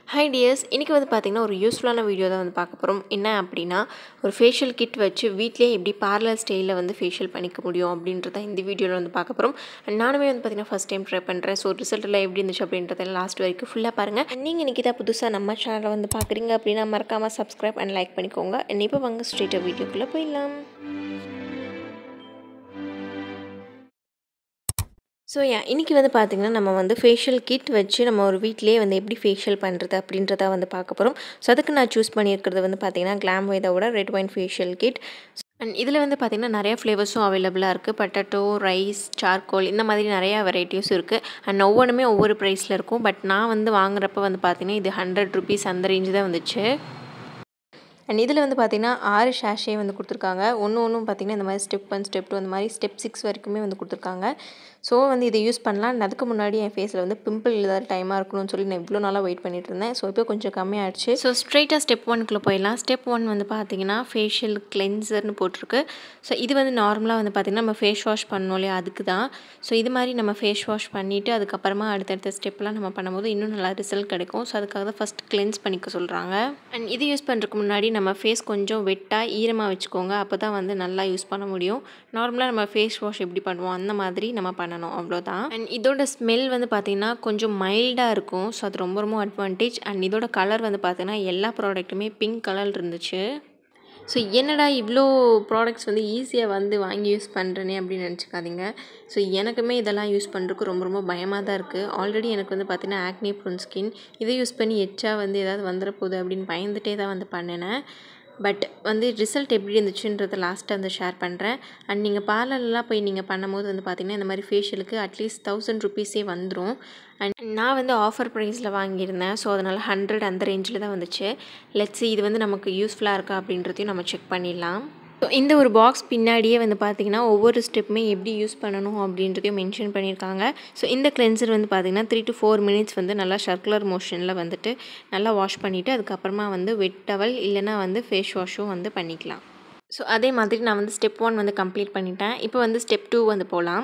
hi tears இன்றைக்கி வந்து பார்த்திங்கன்னா ஒரு யூஸ்ஃபுல்லான வீடியோ தான் வந்து பார்க்க போகிறோம் என்ன அப்படின்னா ஒரு ஃபேஷியல் கிட் வச்சு வீட்டிலேயே எப்படி பார்லர் ஸ்டைலில் வந்து ஃபேஷியல் பண்ணிக்க முடியும் அப்படின்றத இந்த வீடியோவில் வந்து பார்க்க போகிறோம் அண்ட் நானுமே வந்து பார்த்திங்கன்னா ஃபஸ்ட் டைம் ட்ரை பண்ணுறேன் ஸோ ரிசல்ட் எல்லாம் எப்படி இருந்துச்சு அப்படின்றத லாஸ்ட் வரைக்கும் ஃபுல்லாக பாருங்கள் நீங்கள் இன்றைக்கி தான் புதுசாக நம்ம சேனலை வந்து பார்க்குறீங்க அப்படின்னா மறக்காமல் சப்ஸ்கிரைப் அண்ட் லைக் பண்ணிக்கோங்க அண்ட் இப்போ வாங்க ஸ்ட்ரெயிட்டாக வீடியோக்குள்ளே போயிடலாம் ஸோ யா இன்றைக்கி வந்து பார்த்திங்கன்னா நம்ம வந்து ஃபேஷியல் கிட் வச்சு நம்ம ஒரு வீட்டிலேயே வந்து எப்படி ஃபேஷியல் பண்ணுறது அப்படின்றத வந்து பார்க்க போகிறோம் ஸோ அதுக்கு நான் சூஸ் பண்ணியிருக்கிறது வந்து பார்த்திங்கன்னா கிளாம் வேதாவோட red wine facial kit and இதில் வந்து பார்த்திங்கன்னா நிறைய ஃப்ளேவர்ஸும் அவைலபிளாக இருக்குது பட்டாட்டோ ரைஸ் சார்கோல் இந்த மாதிரி நிறையா வெரைட்டிஸும் இருக்குது அண்ட் ஒவ்வொன்றுமே ஒவ்வொரு ப்ரைஸில் இருக்கும் பட் நான் வந்து வாங்குறப்ப வந்து பார்த்திங்கன்னா இது ஹண்ட்ரட் ருபீஸ் அந்த ரேஞ்சு தான் வந்துச்சு அண்ட் இதில் வந்து பார்த்திங்கன்னா ஆறு ஷேஷே வந்து கொடுத்துருக்காங்க ஒன்று ஒன்றும் பார்த்திங்கன்னா இந்த மாதிரி ஸ்டெப் ஒன் ஸ்டெப் டூ அந்த மாதிரி ஸ்டெப் சிக்ஸ் வரைக்குமே வந்து கொடுத்துருக்காங்க ஸோ வந்து இதை யூஸ் பண்ணலாம் அண்ட் அதுக்கு முன்னாடி என் ஃபேஸில் வந்து பிம்பிள் ஏதாவது டைமாக இருக்கணும்னு சொல்லி நான் இவ்வளோ நாளாக வெயிட் பண்ணிட்டு இருந்தேன் ஸோ இப்போ கொஞ்சம் கம்மியாகிடுச்சு ஸோ ஸ்ட்ரைட்டாக ஸ்டெப் ஒன்க்குள்ளே போயிடலாம் ஸ்டெப் ஒன் வந்து பார்த்திங்கன்னா ஃபேஷியல் கிளென்சர்னு போட்டிருக்கு ஸோ இது வந்து நார்மலாக வந்து பார்த்திங்கன்னா நம்ம ஃபேஸ் வாஷ் பண்ணோம் இல்லையா அதுக்கு தான் ஸோ இது மாதிரி நம்ம ஃபேஸ் வாஷ் பண்ணிவிட்டு அதுக்கப்புறமா அடுத்தடுத்த ஸ்டெப்லாம் நம்ம பண்ணும்போது இன்னும் நல்லா ரிசல்ட் கிடைக்கும் ஸோ அதுக்காக தான் ஃபஸ்ட் கிளென்ஸ் பண்ணிக்க சொல்கிறாங்க அண்ட் இது யூஸ் பண்ணுறதுக்கு முன்னாடி நம்ம ஃபேஸ் கொஞ்சம் வெட்டாக ஈரமாக வச்சுக்கோங்க அப்போ தான் வந்து நல்லா யூஸ் பண்ண முடியும் நார்மலாக நம்ம ஃபேஸ் வாஷ் எப்படி பண்ணுவோம் அந்த மாதிரி நம்ம பண்ணணும் அவ்வளோதான் அண்ட் இதோட ஸ்மெல் வந்து பார்த்திங்கன்னா கொஞ்சம் மைல்டாக இருக்கும் ஸோ அது ரொம்ப ரொம்ப அட்வான்டேஜ் அண்ட் இதோட கலர் வந்து பார்த்திங்கன்னா எல்லா ப்ராடக்ட்டுமே பிங்க் கலர் இருந்துச்சு ஸோ என்னடா இவ்வளோ ப்ராடக்ட்ஸ் வந்து ஈஸியாக வந்து வாங்கி யூஸ் பண்ணுறேனே அப்படின்னு நினச்சிக்காதீங்க ஸோ எனக்குமே இதெல்லாம் யூஸ் பண்ணுறதுக்கு ரொம்ப ரொம்ப பயமாக தான் இருக்குது ஆல்ரெடி எனக்கு வந்து பார்த்தீங்கன்னா ஆக்னி ப்ரோன் ஸ்கின் இதை யூஸ் பண்ணி எச்சா வந்து ஏதாவது வந்துட போகுது அப்படின்னு பயந்துகிட்டே தான் வந்து பண்ணினேன் பட் வந்து ரிசல்ட் எப்படி இருந்துச்சுன்றதை லாஸ்ட்டாக வந்து ஷேர் பண்ணுறேன் அண்ட் நீங்கள் பார்லர்லாம் போய் நீங்கள் பண்ணும்போது வந்து பார்த்திங்கன்னா இந்த மாதிரி ஃபேஷியலுக்கு அட்லீஸ்ட் தௌசண்ட் ருபீஸே வந்துடும் அண்ட் நான் வந்து ஆஃபர் ப்ரைஸில் வாங்கியிருந்தேன் ஸோ அதனால் ஹண்ட்ரட் அந்த ரேஞ்சில் தான் வந்துச்சு லெட்ஸி இது வந்து நமக்கு யூஸ்ஃபுல்லாக இருக்கா அப்படின்றதையும் நம்ம செக் பண்ணிடலாம் ஸோ இந்த ஒரு பாக்ஸ் பின்னாடியே வந்து பார்த்திங்கன்னா ஒவ்வொரு ஸ்டெப்புமே எப்படி யூஸ் பண்ணணும் அப்படின்றதையும் மென்ஷன் பண்ணியிருக்காங்க ஸோ இந்த கிளென்சர் வந்து பார்த்திங்கன்னா த்ரீ டு ஃபோர் மினிட்ஸ் வந்து நல்லா சர்க்குலர் மோஷனில் வந்துட்டு நல்லா வாஷ் பண்ணிவிட்டு அதுக்கப்புறமா வந்து வெட் டவல் இல்லைனா வந்து ஃபேஸ் வாஷும் வந்து பண்ணிக்கலாம் ஸோ அதே மாதிரி நான் வந்து ஸ்டெப் ஒன் வந்து கம்ப்ளீட் பண்ணிட்டேன் இப்போ வந்து ஸ்டெப் டூ வந்து போகலாம்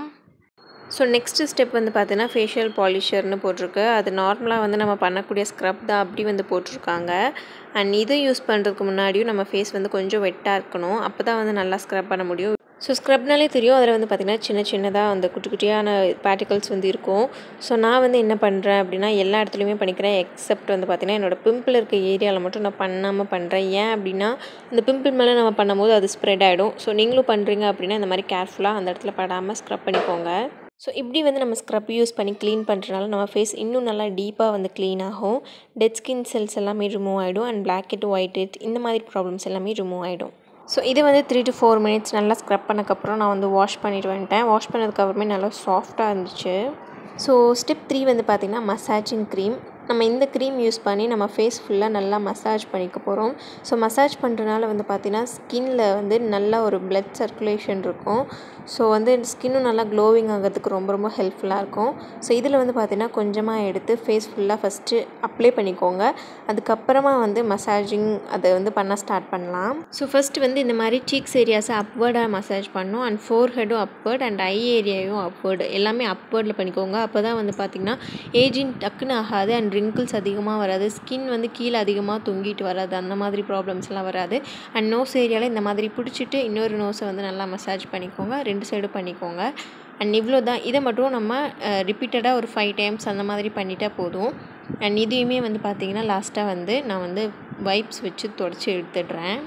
ஸோ நெக்ஸ்ட்டு ஸ்டெப் வந்து பார்த்தீங்கன்னா ஃபேஷியல் பாலிஷர்னு போட்டிருக்கு அது நார்மலாக வந்து நம்ம பண்ணக்கூடிய ஸ்க்ரப் தான் அப்படி வந்து போட்டிருக்காங்க அண்ட் இதை யூஸ் பண்ணுறதுக்கு முன்னாடியும் நம்ம ஃபேஸ் வந்து கொஞ்சம் வெட்டாக இருக்கணும் அப்போ தான் வந்து நல்லா ஸ்க்ரப் பண்ண முடியும் ஸோ ஸ்க்ரப்னாலே தெரியும் அதில் வந்து பார்த்திங்கன்னா சின்ன சின்னதாக அந்த குட்டி குட்டியான பார்ட்டிகல்ஸ் வந்து இருக்கும் ஸோ நான் வந்து என்ன பண்ணுறேன் அப்படின்னா எல்லா இடத்துலையுமே பண்ணிக்கிறேன் எக்ஸப்ட் வந்து பார்த்திங்கன்னா என்னோடய பிம்பிள் இருக்க ஏரியாவில் மட்டும் நான் பண்ணாமல் பண்ணுறேன் ஏன் அப்படின்னா அந்த பிம்பிள் மேலே நம்ம பண்ணும்போது அது ஸ்ப்ரெட் ஆகிடும் ஸோ நீங்களும் பண்ணுறீங்க அப்படின்னா இந்த மாதிரி கேர்ஃபுல்லாக அந்த இடத்துல படாமல் ஸ்க்ரப் பண்ணிக்கோங்க ஸோ இப்படி வந்து நம்ம ஸ்க்ரப் யூஸ் பண்ணி க்ளீன் பண்ணுறதுனால நம்ம ஃபேஸ் இன்னும் நல்லா டீப்பாக வந்து க்ளீன் ஆகும் டெட் ஸ்கின் செல்ஸ் எல்லாமே ரிமூவ் ஆகிடும் and blackhead whitehead இந்த மாதிரி ப்ராப்ளம்ஸ் எல்லாமே ரிமூவ் ஆகிடும் ஸோ இது வந்து த்ரீ டு ஃபோர் மினிட்ஸ் நல்லா ஸ்க்ரப் பண்ணக்கப்புறம் நான் வந்து வாஷ் பண்ணிட்டு வந்துட்டேன் வாஷ் பண்ணதுக்கப்புறமே நல்லா சாஃப்டாக இருந்துச்சு ஸோ ஸ்டெப் த்ரீ வந்து பார்த்திங்கன்னா மசாஜிங் க்ரீம் நம்ம இந்த க்ரீம் யூஸ் பண்ணி நம்ம ஃபேஸ் ஃபுல்லாக நல்லா மசாஜ் பண்ணிக்க போகிறோம் ஸோ மசாஜ் பண்ணுறதுனால வந்து பார்த்திங்கன்னா ஸ்கின்னில் வந்து நல்லா ஒரு பிளட் சர்க்குலேஷன் இருக்கும் ஸோ வந்து ஸ்கின்னும் நல்லா க்ளோவிங் ஆகிறதுக்கு ரொம்ப ரொம்ப ஹெல்ப்ஃபுல்லாக இருக்கும் ஸோ இதில் வந்து பார்த்திங்கன்னா கொஞ்சமாக எடுத்து ஃபேஸ் ஃபுல்லாக ஃபஸ்ட்டு அப்ளை பண்ணிக்கோங்க அதுக்கப்புறமா வந்து மசாஜிங் அதை வந்து பண்ண ஸ்டார்ட் பண்ணலாம் ஸோ ஃபஸ்ட்டு வந்து இந்த மாதிரி சீக்ஸ் ஏரியாஸை அப்வேர்டாக மசாஜ் பண்ணும் அண்ட் ஃபோர் ஹெடும் அப்வேர்ட் அண்ட் ஐ ஏரியாவும் அப்வேர்டு எல்லாமே அப்வேர்டில் பண்ணிக்கோங்க அப்போ தான் வந்து பார்த்திங்கன்னா ஏஜிங் டக்குன்னு ஆகாது அண்ட் ரிங்கிள்ஸ் அதிகமாக வராது ஸ்கின் வந்து கீழே அதிகமாக தொங்கிட்டு வராது அந்த மாதிரி ப்ராப்ளம்ஸ்லாம் வராது அண்ட் நோஸ் ஏரியாவில் இந்த மாதிரி பிடிச்சிட்டு இன்னொரு நோஸை வந்து நல்லா மசாஜ் பண்ணிக்கோங்க ரெண்டு சைடும் பண்ணிக்கோங்க அண்ட் இவ்வளோ தான் இதை மட்டும் நம்ம ரிப்பீட்டடாக ஒரு ஃபைவ் டைம்ஸ் அந்த மாதிரி பண்ணிட்டால் போதும் அண்ட் இதையுமே வந்து பார்த்திங்கன்னா லாஸ்ட்டாக வந்து நான் வந்து வைப்ஸ் வச்சு தொடச்சி எடுத்துடுறேன்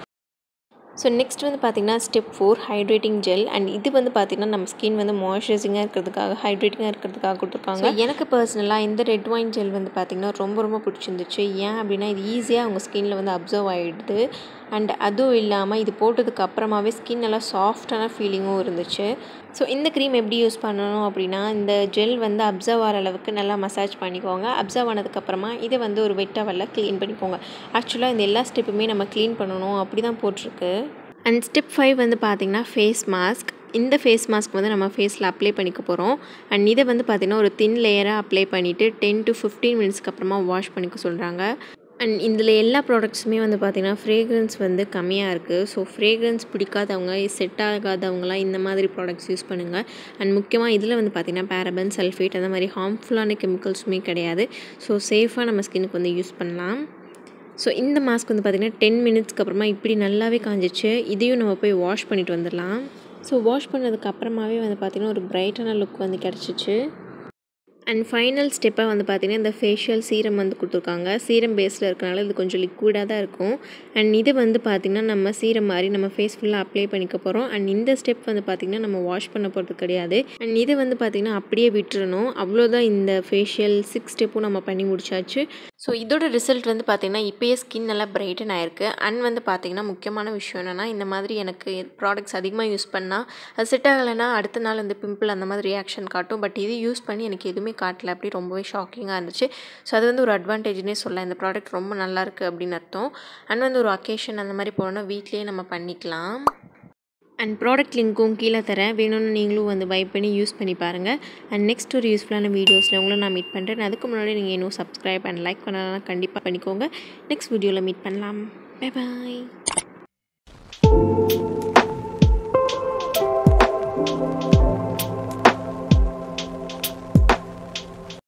ஸோ நெக்ஸ்ட் வந்து பார்த்திங்கன்னா step four hydrating gel and இது வந்து பார்த்திங்கன்னா நம்ம ஸ்கின் வந்து மாய்ஸ்சரைசிங்காக இருக்கிறதுக்காக ஹைட்ரேட்டிங்காக இருக்கிறதுக்காக கொடுத்துருக்காங்க எனக்கு பர்சனலாக இந்த ரெட் ஒயின் ஜெல் வந்து பார்த்திங்கன்னா ரொம்ப ரொம்ப பிடிச்சிருந்துச்சு ஏன் அப்படின்னா இது ஈஸியாக அவங்க ஸ்கின்னில் வந்து அப்சர்வ் ஆகிடுது அண்ட் அதுவும் இல்லாமல் இது போட்டதுக்கு அப்புறமாவே ஸ்கின் நல்லா சாஃப்டான ஃபீலிங்கும் இருந்துச்சு ஸோ இந்த க்ரீம் எப்படி யூஸ் பண்ணணும் அப்படின்னா இந்த ஜெல் வந்து அப்சர்வ் ஆகிற அளவுக்கு நல்லா மசாஜ் பண்ணிக்கோங்க அப்சர்வ் ஆனதுக்கப்புறமா இதை வந்து ஒரு வெட்டவரில் க்ளீன் பண்ணிக்கோங்க ஆக்சுவலாக இந்த எல்லா ஸ்டெப்புமே நம்ம க்ளீன் பண்ணணும் அப்படி தான் போட்டிருக்கு அண்ட் ஸ்டெப் ஃபைவ் வந்து பார்த்திங்கன்னா ஃபேஸ் மாஸ்க் இந்த ஃபேஸ் மாஸ்க் வந்து நம்ம ஃபேஸில் அப்ளை பண்ணிக்க போகிறோம் அண்ட் இதை வந்து பார்த்திங்கன்னா ஒரு தின் லேயராக அப்ளை பண்ணிவிட்டு டென் டு ஃபிஃப்டீன் மினிட்ஸ்க்கு அப்புறமா வாஷ் பண்ணிக்க சொல்கிறாங்க அண்ட் இதில் எல்லா ப்ராடக்ட்ஸுமே வந்து பார்த்திங்கன்னா ஃப்ரேக்ரன்ஸ் வந்து கம்மியாக இருக்குது ஸோ ஃப்ரேக்ரன்ஸ் பிடிக்காதவங்க செட் ஆகாதவங்களாம் இந்த மாதிரி ப்ராடக்ட்ஸ் யூஸ் பண்ணுங்கள் அண்ட் முக்கியமாக இதில் வந்து பார்த்திங்கன்னா பேரபன் சல்ஃபேட் அந்த மாதிரி ஹார்ம்ஃபுல்லான கெமிக்கல்ஸுமே கிடையாது ஸோ சேஃபாக நம்ம ஸ்கின்னுக்கு வந்து யூஸ் பண்ணலாம் ஸோ இந்த மாஸ்க் வந்து பார்த்திங்கன்னா டென் மினிட்ஸ்க்கு அப்புறமா இப்படி நல்லாவே காஞ்சிச்சு இதையும் நம்ம போய் வாஷ் பண்ணிட்டு வந்துடலாம் ஸோ வாஷ் பண்ணதுக்கு அப்புறமாவே வந்து பார்த்திங்கன்னா ஒரு பிரைட்டான லுக் வந்து கிடச்சிச்சு அண்ட் ஃபைனல் ஸ்டெப்பாக வந்து பார்த்திங்கன்னா இந்த ஃபேஷியல் சீரம் வந்து கொடுத்துருக்காங்க சீரம் பேஸில் இருக்கனால இது கொஞ்சம் லிக்விடாக தான் இருக்கும் அண்ட் இது வந்து பார்த்திங்கன்னா நம்ம சீரம் மாதிரி நம்ம ஃபேஸ் ஃபுல்லாக அப்ளை பண்ணிக்க போகிறோம் அண்ட் இந்த ஸ்டெப் வந்து பார்த்திங்கன்னா நம்ம வாஷ் பண்ண போகிறது கிடையாது அண்ட் இது வந்து பார்த்திங்கன்னா அப்படியே விட்டுறணும் அவ்வளோதான் இந்த ஃபேஷியல் சிக்ஸ் ஸ்டெப்பும் நம்ம பண்ணி முடிச்சாச்சு ஸோ இதோட ரிசல்ட் வந்து பார்த்திங்கன்னா இப்போயே ஸ்கின் நல்லா பிரைட்டன் ஆயிருக்கு அண்ட் வந்து பார்த்திங்கன்னா முக்கியமான விஷயம் என்னென்னா இந்த மாதிரி எனக்கு ப்ராடக்ட்ஸ் அதிகமாக யூஸ் பண்ணால் அது செட் ஆகலைன்னா அடுத்த நாள் வந்து பிம்பிள் அந்த மாதிரி ரியாக்ஷன் காட்டும் பட் இது யூஸ் பண்ணி எனக்கு எதுவுமே காட்டல அப்படி ரொம்பவே ஷாக்கிங்காக இருந்துச்சு ஸோ அது வந்து ஒரு அட்வான்டேஜ்னே சொல்லலாம் இந்த ப்ராடக்ட் ரொம்ப நல்லாயிருக்கு அப்படின்னு அர்த்தம் அண்ட் வந்து ஒரு அக்கேஷன் அந்த மாதிரி போனோன்னா வீட்லேயே நம்ம பண்ணிக்கலாம் அண்ட் ப்ராடக்ட் லிங்க்கும் கீழே தரேன் வேணும்னு நீங்களும் வந்து பை பண்ணி யூஸ் பண்ணி பாருங்கள் அண்ட் நெக்ஸ்ட் ஒரு யூஸ்ஃபுல்லான வீடியோஸில் உங்களை நான் மீட் பண்ணுறேன் அதுக்கு முன்னாடி நீங்கள் இன்னும் சப்ஸ்கிரைப் அண்ட் லைக் பண்ணலாம் கண்டிப்பாக பண்ணிக்கோங்க நெக்ஸ்ட் வீடியோவில் மீட் பண்ணலாம் பை பாய்